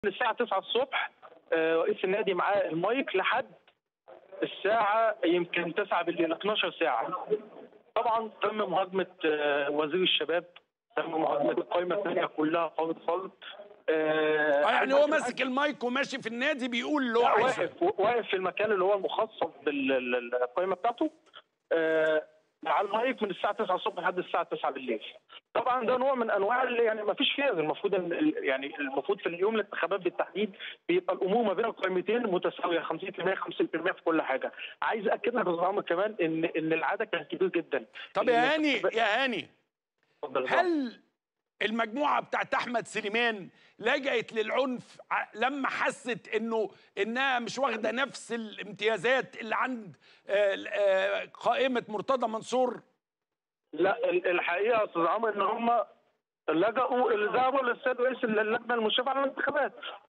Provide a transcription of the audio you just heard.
من الساعه 9 الصبح آه، رئيس النادي معاه المايك لحد الساعه يمكن 9 بالليل 12 ساعه طبعا تم مهاجمه آه، وزير الشباب تم مهاجمه القائمه الثانيه كلها فرد فرد آه، اه يعني هو ماسك المايك وماشي في النادي بيقول اللي هو لا، عايزه واقف واقف في المكان اللي هو المخصص بالقائمه بتاعته آه، على المايك من الساعه 9 الصبح لحد الساعه 9 بالليل طبعا ده نوع من انواع اللي يعني ما فيش فير المفروض إن ال- يعني المفروض في اليوم الانتخابات بالتحديد بيبقى الامور ما بين القائمتين متساويه 50% 50% في كل حاجه عايز اكد لك يا أستاذ عمرو كمان ان ان العدد كان كبير جدا طب يا هاني يا هاني اتفضل يا أستاذ. هل المجموعه بتاعت احمد سليمان لجأت للعنف ع- لما حست انه انها مش واخده نفس الامتيازات اللي عند آه، آه، قائمه مرتضى منصور لا ال- الحقيقه يا استاذ عمرو ان هم لجأوا اللي ذهبوا للسيد رئيس اللجنه المشرفه على الانتخابات